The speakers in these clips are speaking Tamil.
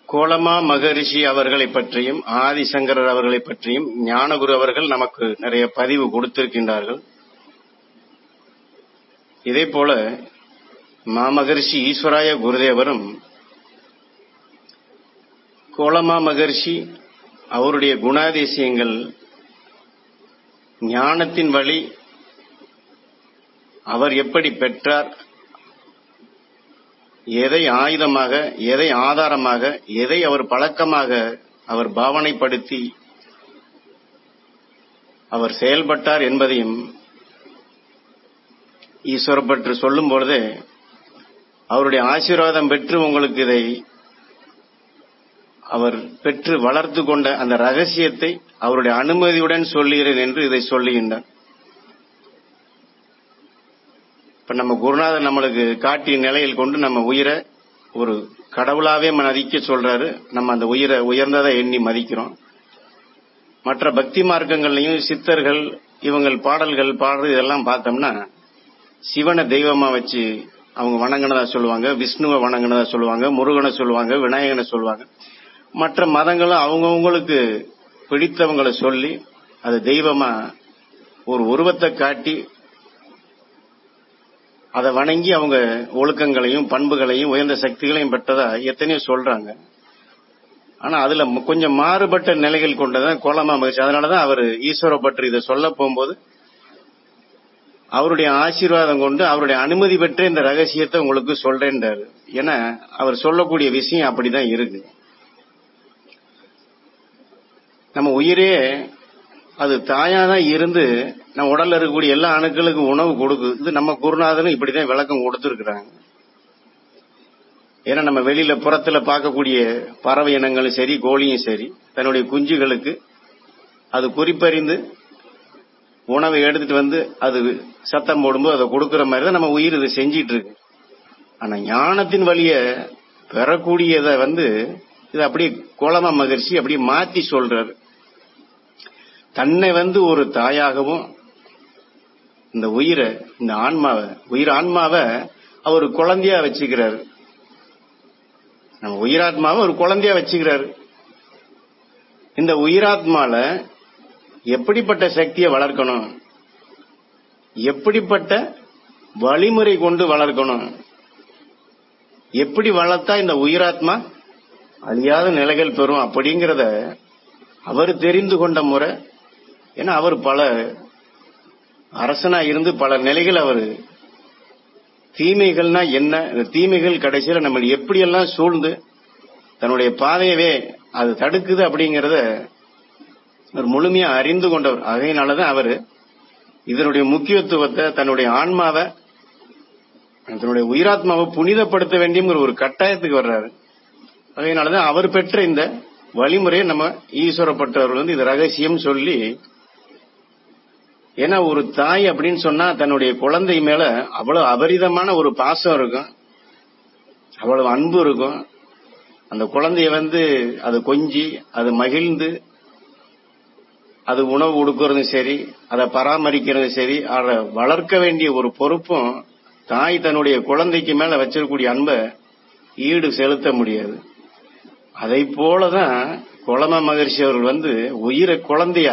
கோலமா மகரிஷி அவர்களை பற்றியும் ஆதிசங்கரர் அவர்களை பற்றியும் ஞானகுரு அவர்கள் நமக்கு நிறைய பதிவு கொடுத்திருக்கின்றார்கள் இதே போல மாமகரிஷி ஈஸ்வராய குருதேவரும் கோலமா மகர்ஷி அவருடைய குணாதிசயங்கள் ஞானத்தின் வழி அவர் எப்படி பெற்றார் எதை ஆயுதமாக எதை ஆதாரமாக எதை அவர் பழக்கமாக அவர் பாவனைப்படுத்தி அவர் செயல்பட்டார் என்பதையும் ஈஸ்வர பற்று சொல்லும் பொழுதே அவருடைய ஆசீர்வாதம் பெற்று உங்களுக்கு இதை அவர் பெற்று வளர்த்து கொண்ட அந்த ரகசியத்தை அவருடைய அனுமதியுடன் சொல்லுகிறேன் என்று இதை சொல்லுகின்றார் இப்ப நம்ம குருநாதர் நம்மளுக்கு காட்டிய நிலையில் கொண்டு நம்ம உயிரை ஒரு கடவுளாவே மதிக்க சொல்றாரு நம்ம அந்த உயிரை உயர்ந்ததை எண்ணி மதிக்கிறோம் மற்ற பக்தி மார்க்கங்கள்லையும் சித்தர்கள் இவங்கள் பாடல்கள் பாடுறது இதெல்லாம் பார்த்தோம்னா சிவனை தெய்வமா வச்சு அவங்க வணங்கினதா சொல்லுவாங்க விஷ்ணுவை வணங்கினதா சொல்லுவாங்க முருகனை சொல்லுவாங்க விநாயகனை சொல்லுவாங்க மற்ற மதங்களும் அவங்கவுங்களுக்கு பிடித்தவங்களை சொல்லி அது தெய்வமா ஒரு உருவத்தை காட்டி அதை வணங்கி அவங்க ஒழுக்கங்களையும் பண்புகளையும் உயர்ந்த சக்திகளையும் பெற்றதா எத்தனையோ சொல்றாங்க ஆனா அதுல கொஞ்சம் மாறுபட்ட நிலைகள் கொண்டதான் கோலமா மகிழ்ச்சி அதனாலதான் அவர் ஈஸ்வர பற்றி இதை சொல்ல போகும்போது அவருடைய ஆசீர்வாதம் கொண்டு அவருடைய அனுமதி பெற்ற இந்த ரகசியத்தை உங்களுக்கு சொல்றேன்றாரு ஏன்னா அவர் சொல்லக்கூடிய விஷயம் அப்படிதான் இருக்கு நம்ம உயிரே அது தாயாதான் இருந்து நம்ம உடல்ல இருக்கக்கூடிய எல்லா அணுக்களுக்கும் உணவு கொடுக்குது இது நம்ம குருநாதனும் இப்படிதான் விளக்கம் கொடுத்துருக்குறாங்க ஏன்னா நம்ம வெளியில புறத்துல பார்க்கக்கூடிய பறவை இனங்களும் சரி கோழியும் சரி தன்னுடைய குஞ்சுகளுக்கு அது குறிப்பறிந்து உணவை எடுத்துட்டு வந்து அது சத்தம் போடும்போது அதை கொடுக்கிற மாதிரி தான் நம்ம உயிர் இதை செஞ்சிட்டு இருக்கு ஆனா ஞானத்தின் வழிய பெறக்கூடியதை வந்து இது அப்படியே கோலமா மகிழ்ச்சி அப்படியே மாத்தி சொல்றாரு தன்னை வந்து ஒரு தாயாகவும் இந்த உயிரை இந்த ஆன்மாவை உயிர் ஆன்மாவை அவர் குழந்தையா வச்சுக்கிறாரு நம்ம உயிராத்மாவை ஒரு குழந்தையா வச்சுக்கிறாரு இந்த உயிராத்மால எப்படிப்பட்ட சக்தியை வளர்க்கணும் எப்படிப்பட்ட வழிமுறை கொண்டு வளர்க்கணும் எப்படி வளர்த்தா இந்த உயிராத்மா அழியாத நிலைகள் பெறும் அப்படிங்கிறத அவர் தெரிந்து கொண்ட முறை ஏன்னா அவர் பல அரசனா இருந்து பல நிலைகள் அவர் தீமைகள்னா என்ன தீமைகள் கடைசியில நம்ம எப்படியெல்லாம் சூழ்ந்து தன்னுடைய பாதையவே அது தடுக்குது அப்படிங்கறத அவர் முழுமையா அறிந்து கொண்டவர் அதனாலதான் அவர் இதனுடைய முக்கியத்துவத்தை தன்னுடைய ஆன்மாவை தன்னுடைய உயிராத்மாவை புனிதப்படுத்த வேண்டியங்கிற ஒரு கட்டாயத்துக்கு வர்றாரு அதனாலதான் அவர் பெற்ற இந்த வழிமுறையை நம்ம ஈஸ்வரப்பட்டவர்கள் வந்து இது ரகசியம் சொல்லி ஏன்னா ஒரு தாய் அப்படின்னு சொன்னா தன்னுடைய குழந்தை மேல அவ்வளவு அபரிதமான ஒரு பாசம் இருக்கும் அவ்வளவு அன்பு இருக்கும் அந்த குழந்தைய வந்து அது கொஞ்சி அது மகிழ்ந்து அது உணவு கொடுக்கறதும் சரி அதை பராமரிக்கிறதும் சரி அதை வளர்க்க வேண்டிய ஒரு பொறுப்பும் தாய் தன்னுடைய குழந்தைக்கு மேல வச்சிருக்கக்கூடிய அன்பை ஈடு செலுத்த முடியாது அதை போலதான் குளம மகர்ஷி அவர்கள் வந்து உயிரை குழந்தையா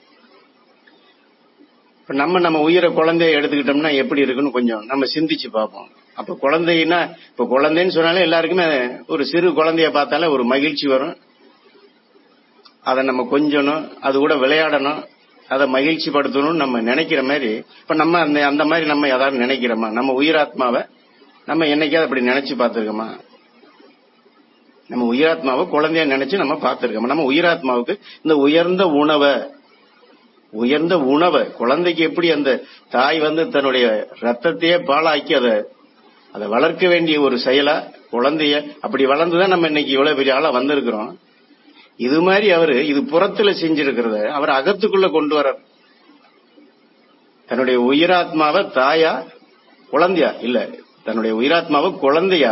இப்ப நம்ம நம்ம உயிரை குழந்தைய எடுத்துக்கிட்டோம்னா எப்படி இருக்குன்னு கொஞ்சம் நம்ம சிந்திச்சு பார்ப்போம் அப்ப குழந்தைன்னா இப்ப குழந்தைன்னு சொன்னாலே எல்லாருக்குமே ஒரு சிறு குழந்தைய பார்த்தாலே ஒரு மகிழ்ச்சி வரும் அதை நம்ம கொஞ்சணும் அது கூட விளையாடணும் அதை மகிழ்ச்சி படுத்தணும்னு நம்ம நினைக்கிற மாதிரி இப்ப நம்ம அந்த அந்த மாதிரி நம்ம ஏதாவது நினைக்கிறோமா நம்ம உயிராத்மாவை நம்ம என்னைக்காவது அப்படி நினைச்சு பார்த்திருக்கோமா நம்ம உயிராத்மாவை குழந்தைய நினைச்சு நம்ம பார்த்திருக்கோம் நம்ம உயிராத்மாவுக்கு இந்த உயர்ந்த உணவை உயர்ந்த உணவை குழந்தைக்கு எப்படி அந்த தாய் வந்து தன்னுடைய ரத்தத்தையே பாலாக்கி அதை அதை வளர்க்க வேண்டிய ஒரு செயலா குழந்தைய அப்படி வளர்ந்துதான் நம்ம இன்னைக்கு இவ்வளவு பெரிய ஆளா வந்திருக்கிறோம் இது மாதிரி அவரு இது புறத்துல செஞ்சிருக்கிறத அவர் அகத்துக்குள்ள கொண்டு வர தன்னுடைய உயிராத்மாவை தாயா குழந்தையா இல்ல தன்னுடைய உயிராத்மாவை குழந்தையா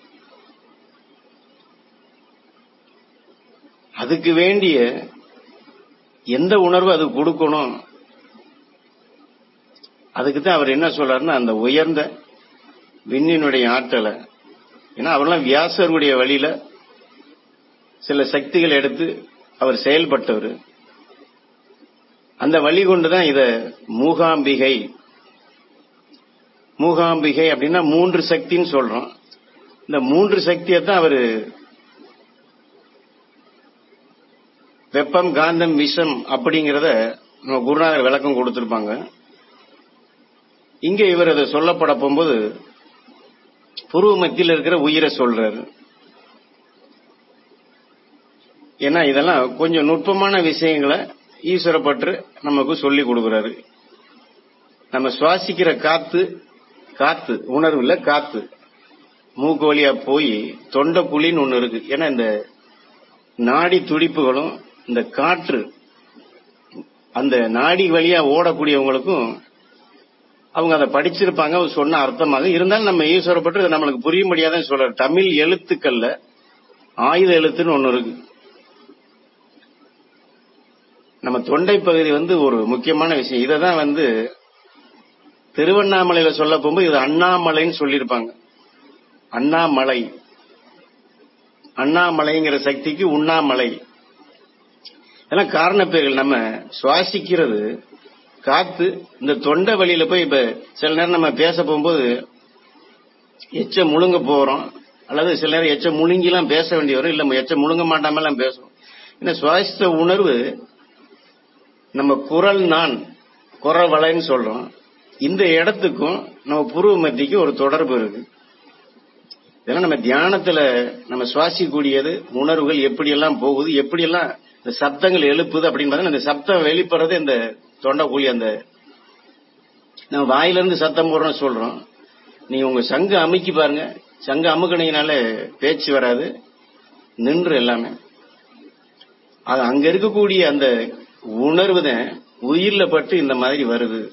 அதுக்கு வேண்டிய எந்த உணர்வு அது கொடுக்கணும் அதுக்கு தான் அவர் என்ன சொல்றாருன்னா அந்த உயர்ந்த விண்ணினுடைய ஆற்றலை ஏன்னா அவரெல்லாம் வியாசருடைய வழியில சில சக்திகள் எடுத்து அவர் செயல்பட்டவர் அந்த வழி கொண்டுதான் இத மூகாம்பிகை மூகாம்பிகை அப்படின்னா மூன்று சக்தின்னு சொல்றோம் இந்த மூன்று சக்தியை தான் அவரு வெப்பம் காந்தம் விஷம் அப்படிங்கறத நம்ம குருநாதர் விளக்கம் கொடுத்திருப்பாங்க இங்க இவர் அதை சொல்லப்பட போகும்போது புருவ மத்தியில் இருக்கிற உயிரை சொல்றாரு ஏன்னா இதெல்லாம் கொஞ்சம் நுட்பமான விஷயங்களை ஈஸ்வரப்பற்று நமக்கு சொல்லி கொடுக்கிறாரு நம்ம சுவாசிக்கிற காத்து காத்து உணர்வு இல்ல காத்து மூக்கு வழியா போய் தொண்டை குழின்னு ஒண்ணு இருக்கு ஏன்னா இந்த நாடி துடிப்புகளும் இந்த காற்று அந்த நாடி வழியா ஓடக்கூடியவங்களுக்கும் அவங்க அதை படிச்சிருப்பாங்க அவர் சொன்ன அர்த்தமாக இருந்தாலும் நம்ம ஈஸ்வரப்பட்டு இது நம்மளுக்கு புரியும்படியாதான் சொல்றாரு தமிழ் எழுத்துக்கள்ல ஆயுத எழுத்துன்னு ஒண்ணு இருக்கு நம்ம தொண்டை பகுதி வந்து ஒரு முக்கியமான விஷயம் இதை தான் வந்து திருவண்ணாமலையில சொல்ல போகும்போது இது அண்ணாமலைன்னு சொல்லியிருப்பாங்க அண்ணாமலை அண்ணாமலைங்கிற சக்திக்கு உண்ணாமலை இதெல்லாம் காரண பேர்கள் நம்ம சுவாசிக்கிறது காத்து இந்த தொண்டை வழியில போய் இப்ப சில நேரம் நம்ம பேச போகும்போது எச்ச முழுங்க போறோம் அல்லது சில நேரம் எச்ச முழுங்கிலாம் பேச வேண்டி வரும் இல்ல எச்ச முழுங்க மாட்டாமலாம் பேசுவோம் இந்த சுவாசித்த உணர்வு நம்ம குரல் நான் குரல் வளைன்னு சொல்றோம் இந்த இடத்துக்கும் நம்ம புருவ மத்திக்கும் ஒரு தொடர்பு இருக்கு இதெல்லாம் நம்ம தியானத்துல நம்ம சுவாசிக்கக்கூடியது உணர்வுகள் எப்படியெல்லாம் போகுது எப்படியெல்லாம் இந்த சப்தங்கள் எழுப்புது அப்படின்னு பார்த்தா இந்த சப்தம் வெளிப்படுறது இந்த தொண்டைக்குழி அந்த நம்ம வாயிலிருந்து சத்தம் போடுறோம் சொல்றோம் நீங்க உங்க சங்கு அமுக்கி பாருங்க சங்கு அமுக்கினீங்கனால பேச்சு வராது நின்று எல்லாமே அது அங்க இருக்கக்கூடிய அந்த உணர்வு தான் உயிர்ல பட்டு இந்த மாதிரி வருது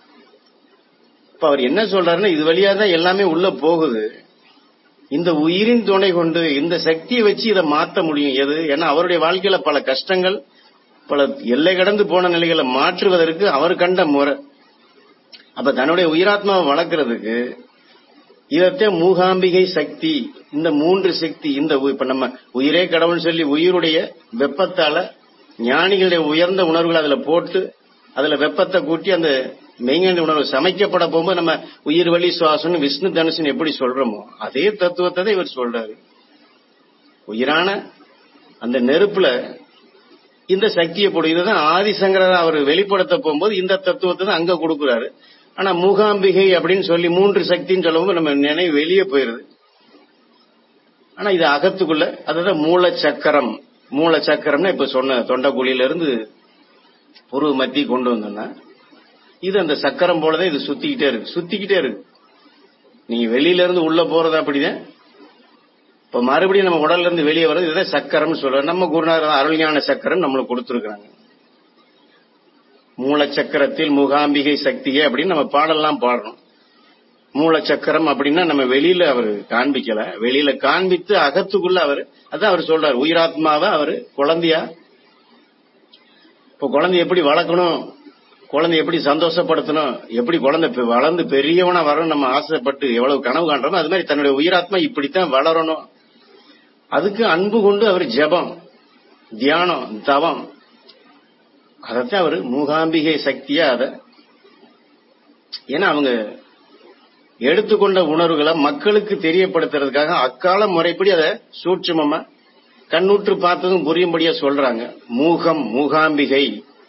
இப்ப அவர் என்ன சொல்றாருன்னா இது வழியா தான் எல்லாமே உள்ள போகுது இந்த உயிரின் துணை கொண்டு இந்த சக்தியை வச்சு இதை மாத்த முடியும் எது ஏன்னா அவருடைய வாழ்க்கையில பல கஷ்டங்கள் பல எல்லை கடந்து போன நிலைகளை மாற்றுவதற்கு அவர் கண்ட முறை அப்ப தன்னுடைய உயிராத்மாவை வளர்க்கறதுக்கு இதத்தான் மூகாம்பிகை சக்தி இந்த மூன்று சக்தி இந்த இப்ப நம்ம உயிரே கடவுள் சொல்லி உயிருடைய வெப்பத்தால ஞானிகளுடைய உயர்ந்த உணர்வுகள் அதுல போட்டு அதுல வெப்பத்தை கூட்டி அந்த மெய்ஞான உணர்வு சமைக்கப்பட போகும்போது நம்ம உயிர் வழி சுவாசம் விஷ்ணு தனுஷன் எப்படி சொல்றோமோ அதே தத்துவத்தை தான் இவர் சொல்றாரு உயிரான அந்த நெருப்புல இந்த சக்தியை போடு இதுதான் ஆதிசங்கரர் அவர் வெளிப்படுத்த போகும்போது இந்த தத்துவத்தை தான் அங்க கொடுக்கிறாரு ஆனா மூகாம்பிகை அப்படின்னு சொல்லி மூன்று சக்தின்னு சொல்லும்போது நம்ம நினைவு வெளியே போயிருது ஆனா இது அகத்துக்குள்ள அதுதான் மூல சக்கரம் மூல சக்கரம்னா இப்ப சொன்ன தொண்டக்குழியில இருந்து புருவ மத்தி கொண்டு வந்தோம்னா இது அந்த சக்கரம் போலதான் இது சுத்திக்கிட்டே இருக்கு சுத்திக்கிட்டே இருக்கு நீங்க வெளியில இருந்து உள்ள போறது அப்படிதான் இப்ப மறுபடியும் நம்ம உடல்ல இருந்து வெளியே வர்றது இதுதான் சக்கரம்னு சொல்றோம் நம்ம குருநாதர் அருள்ஞான சக்கரம் நம்மளுக்கு கொடுத்துருக்காங்க மூலச்சக்கரத்தில் மூகாம்பிகை சக்தியே அப்படின்னு நம்ம பாடலாம் பாடுறோம் மூலச்சக்கரம் அப்படின்னா நம்ம வெளியில அவர் காண்பிக்கல வெளியில காண்பித்து அகத்துக்குள்ள அவர் அதான் அவர் சொல்றாரு உயிராத்மாவை அவர் குழந்தையா இப்ப குழந்தை எப்படி வளர்க்கணும் குழந்தை எப்படி சந்தோஷப்படுத்தணும் எப்படி குழந்தை வளர்ந்து பெரியவனா வரணும் நம்ம ஆசைப்பட்டு எவ்வளவு கனவு காண்றோமோ அது மாதிரி தன்னுடைய உயிராத்மா இப்படித்தான் வளரணும் அதுக்கு அன்பு கொண்டு அவர் ஜபம் தியானம் தவம் அதத்தான் அவர் மூகாம்பிகை சக்தியா அத ஏன்னா அவங்க எடுத்துக்கொண்ட உணர்வுகளை மக்களுக்கு தெரியப்படுத்துறதுக்காக அக்கால முறைப்படி அதை சூட்சமமா கண்ணுற்று பார்த்ததும் புரியும்படியா சொல்றாங்க மூகம் மூகாம்பிகை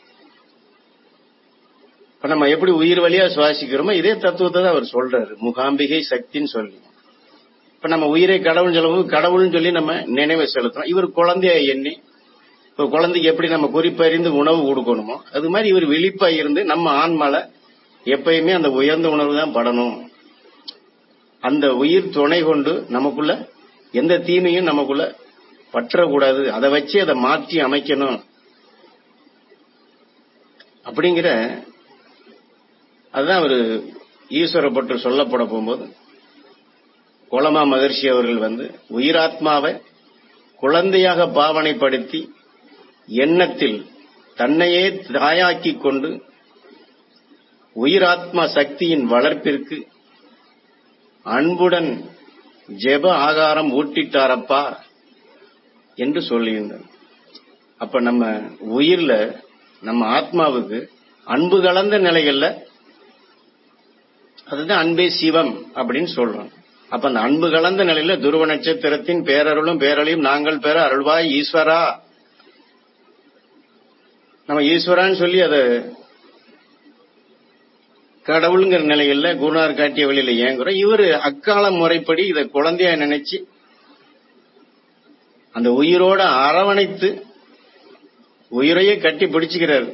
இப்ப நம்ம எப்படி உயிர் வழியா சுவாசிக்கிறோமோ இதே தத்துவத்தை தான் அவர் சொல்றாரு மூகாம்பிகை சக்தின்னு சொல்லி இப்ப நம்ம உயிரை கடவுள் சொல்லும்போது கடவுள்னு சொல்லி நம்ம நினைவை செலுத்துறோம் இவர் குழந்தைய எண்ணி இப்ப குழந்தைக்கு எப்படி நம்ம குறிப்பறிந்து உணவு கொடுக்கணுமோ அது மாதிரி இவர் விழிப்பா இருந்து நம்ம ஆன்மால எப்பயுமே அந்த உயர்ந்த உணர்வு தான் படணும் அந்த உயிர் துணை கொண்டு நமக்குள்ள எந்த தீமையும் நமக்குள்ள பற்றக்கூடாது அதை வச்சு அதை மாற்றி அமைக்கணும் அப்படிங்கிற அதுதான் ஒரு ஈஸ்வரப்பட்டு சொல்லப்பட போகும்போது கோலமா மகர்ஷி அவர்கள் வந்து உயிராத்மாவை குழந்தையாக பாவனைப்படுத்தி எண்ணத்தில் தன்னையே தாயாக்கிக் கொண்டு உயிராத்மா சக்தியின் வளர்ப்பிற்கு அன்புடன் ஜெப ஆகாரம் ஊட்டிட்டாரப்பா என்று சொல்லுகின்றனர் அப்ப நம்ம உயிர்ல நம்ம ஆத்மாவுக்கு அன்பு கலந்த நிலைகள்ல அதுதான் அன்பே சிவம் அப்படின்னு சொல்றோம் அப்ப அந்த அன்பு கலந்த நிலையில துருவ நட்சத்திரத்தின் பேரருளும் பேரலையும் நாங்கள் பெற அருள்வாய் ஈஸ்வரா நம்ம ஈஸ்வரான்னு சொல்லி அதை கடவுளுங்கிற நிலையில குருநார் காட்டிய வழியில ஏங்குறோம் இவரு அக்கால முறைப்படி இதை குழந்தையா நினைச்சு அந்த உயிரோட அரவணைத்து உயிரையே கட்டி பிடிச்சுக்கிறாரு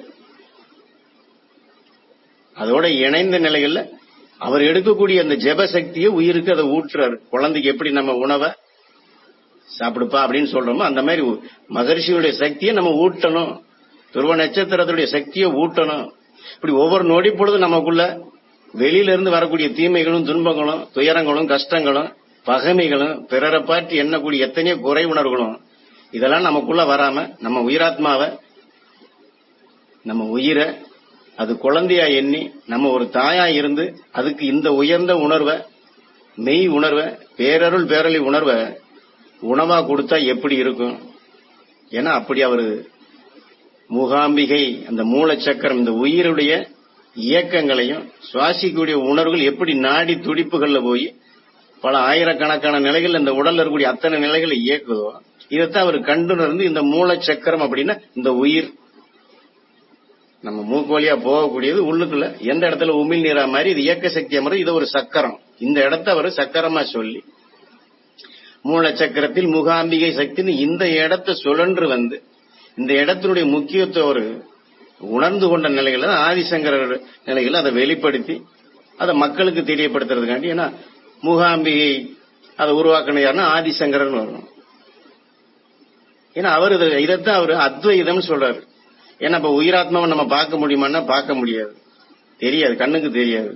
அதோட இணைந்த நிலையில அவர் எடுக்கக்கூடிய அந்த ஜெப சக்தியை உயிருக்கு அதை ஊற்றுறாரு குழந்தைக்கு எப்படி நம்ம உணவை சாப்பிடுப்பா அப்படின்னு சொல்றோமோ அந்த மாதிரி மகர்ஷியுடைய சக்தியை நம்ம ஊட்டணும் துருவ நட்சத்திரத்துடைய சக்தியை ஊட்டணும் இப்படி ஒவ்வொரு நொடி பொழுது நமக்குள்ள வெளியில இருந்து வரக்கூடிய தீமைகளும் துன்பங்களும் துயரங்களும் கஷ்டங்களும் பகைமைகளும் பிறரை பாட்டி எண்ணக்கூடிய எத்தனையோ குறை உணர்வுகளும் இதெல்லாம் நமக்குள்ள வராம நம்ம உயிராத்மாவை நம்ம உயிரை அது குழந்தையா எண்ணி நம்ம ஒரு தாயா இருந்து அதுக்கு இந்த உயர்ந்த உணர்வை மெய் உணர்வை பேரருள் பேரளி உணர்வை உணவா கொடுத்தா எப்படி இருக்கும் ஏன்னா அப்படி அவரு மூகாம்பிகை அந்த மூலச்சக்கரம் இந்த உயிருடைய இயக்கங்களையும் சுவாசிக்கக்கூடிய உணர்வுகள் எப்படி நாடி துடிப்புகள்ல போய் பல ஆயிரக்கணக்கான நிலைகள் இந்த உடல்ல இருக்கக்கூடிய அத்தனை நிலைகளை இயக்குதோ இதைத்தான் அவர் கண்டுணர்ந்து இந்த மூலச்சக்கரம் அப்படின்னா இந்த உயிர் நம்ம மூக்கு வழியா போகக்கூடியது உள்ளுக்குள்ள எந்த இடத்துல உமிழ் நீரா மாதிரி இது இயக்க சக்தியா மாதிரி இது ஒரு சக்கரம் இந்த இடத்த அவர் சக்கரமா சொல்லி மூலச்சக்கரத்தில் முகாம்பிகை சக்தின்னு இந்த இடத்த சுழன்று வந்து இந்த இடத்தினுடைய முக்கியத்துவம் ஒரு உணர்ந்து கொண்ட நிலையில ஆதிசங்கர நிலையில அதை வெளிப்படுத்தி அதை மக்களுக்கு தெரியப்படுத்துறதுக்காண்டி ஏன்னா மூகாம்பிகை அதை உருவாக்கின யாருன்னா ஆதிசங்கரன் வரணும் ஏன்னா அவர் இதைத்தான் அவர் அத்வைதம் சொல்றாரு ஏன்னா இப்ப உயிராத்மாவை நம்ம பார்க்க முடியுமான்னா பார்க்க முடியாது தெரியாது கண்ணுக்கு தெரியாது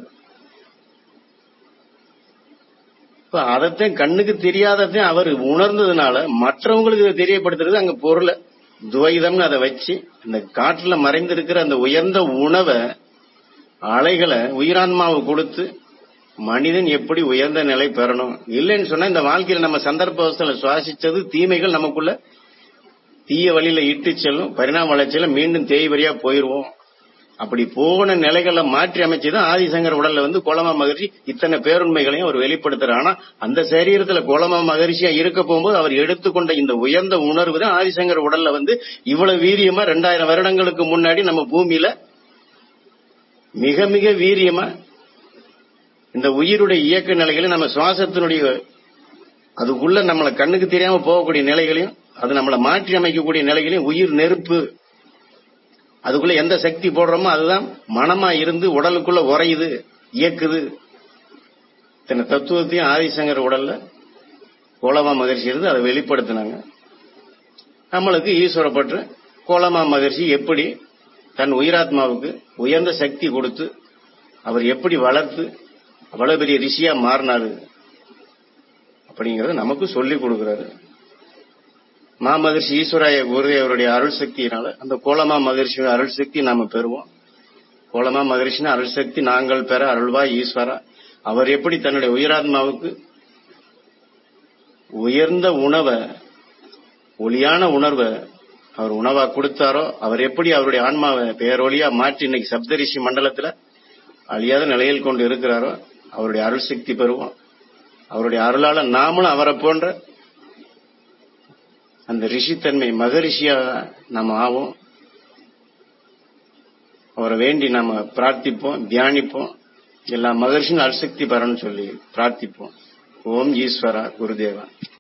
இப்ப அதைத்தான் கண்ணுக்கு தெரியாததையும் அவர் உணர்ந்ததுனால மற்றவங்களுக்கு இதை தெரியப்படுத்துறது அங்க பொருளை துவைதம்னு அதை வச்சு இந்த காட்டுல மறைந்திருக்கிற அந்த உயர்ந்த உணவை அலைகளை உயிரான்மாவை கொடுத்து மனிதன் எப்படி உயர்ந்த நிலை பெறணும் இல்லைன்னு சொன்னா இந்த வாழ்க்கையில நம்ம சந்தர்ப்ப சுவாசிச்சது தீமைகள் நமக்குள்ள தீய வழியில இட்டு செல்லும் பரிணாம வளர்ச்சியில மீண்டும் தேய்வரியா போயிருவோம் அப்படி போன நிலைகளை மாற்றி அமைச்சுதான் ஆதிசங்கர் உடல்ல வந்து கோலமா மகர்ஷி இத்தனை பேருண்மைகளையும் அவர் வெளிப்படுத்துறார் ஆனா அந்த சரீரத்துல கோலமா மகர்ஷியா இருக்க போகும்போது அவர் எடுத்துக்கொண்ட இந்த உயர்ந்த உணர்வு தான் ஆதிசங்கர் உடல்ல வந்து இவ்வளவு வீரியமா ரெண்டாயிரம் வருடங்களுக்கு முன்னாடி நம்ம பூமியில மிக மிக வீரியமா இந்த உயிருடைய இயக்க நிலைகளை நம்ம சுவாசத்தினுடைய அதுக்குள்ள நம்மளை கண்ணுக்கு தெரியாம போகக்கூடிய நிலைகளையும் அது நம்மளை மாற்றி அமைக்கக்கூடிய நிலைகளையும் உயிர் நெருப்பு அதுக்குள்ள எந்த சக்தி போடுறோமோ அதுதான் மனமா இருந்து உடலுக்குள்ள உறையுது இயக்குது இத்தனை தத்துவத்தையும் ஆதிசங்கர் உடல்ல கோலமா மகர்ஷி இருந்து அதை வெளிப்படுத்தினாங்க நம்மளுக்கு ஈஸ்வரப்பற்று கோலமா மகர்ஷி எப்படி தன் உயிராத்மாவுக்கு உயர்ந்த சக்தி கொடுத்து அவர் எப்படி வளர்த்து அவ்வளவு பெரிய ரிஷியா மாறினாரு அப்படிங்கறத நமக்கு சொல்லி கொடுக்கிறாரு மாமகர்ஷி ஈஸ்வராய குருதேவருடைய அருள் சக்தியினால அந்த கோலமா மகர்ஷியோட அருள் சக்தி நாம பெறுவோம் கோலமா மகர்ஷின அருள் சக்தி நாங்கள் பெற அருள்வாய் ஈஸ்வரா அவர் எப்படி தன்னுடைய உயிராத்மாவுக்கு உயர்ந்த உணவை ஒளியான உணர்வை அவர் உணவா கொடுத்தாரோ அவர் எப்படி அவருடைய ஆன்மாவை பேரொழியா மாற்றி இன்னைக்கு சப்தரிஷி மண்டலத்துல அழியாத நிலையில் கொண்டு இருக்கிறாரோ அவருடைய அருள் சக்தி பெறுவோம் அவருடைய அருளால நாமளும் அவரை போன்ற அந்த ரிஷித்தன்மை மகரிஷியா நாம ஆவோம் அவரை வேண்டி நாம பிரார்த்திப்போம் தியானிப்போம் எல்லா மகர்ஷியும் அருசக்தி பெறன்னு சொல்லி பிரார்த்திப்போம் ஓம் ஈஸ்வரா குருதேவா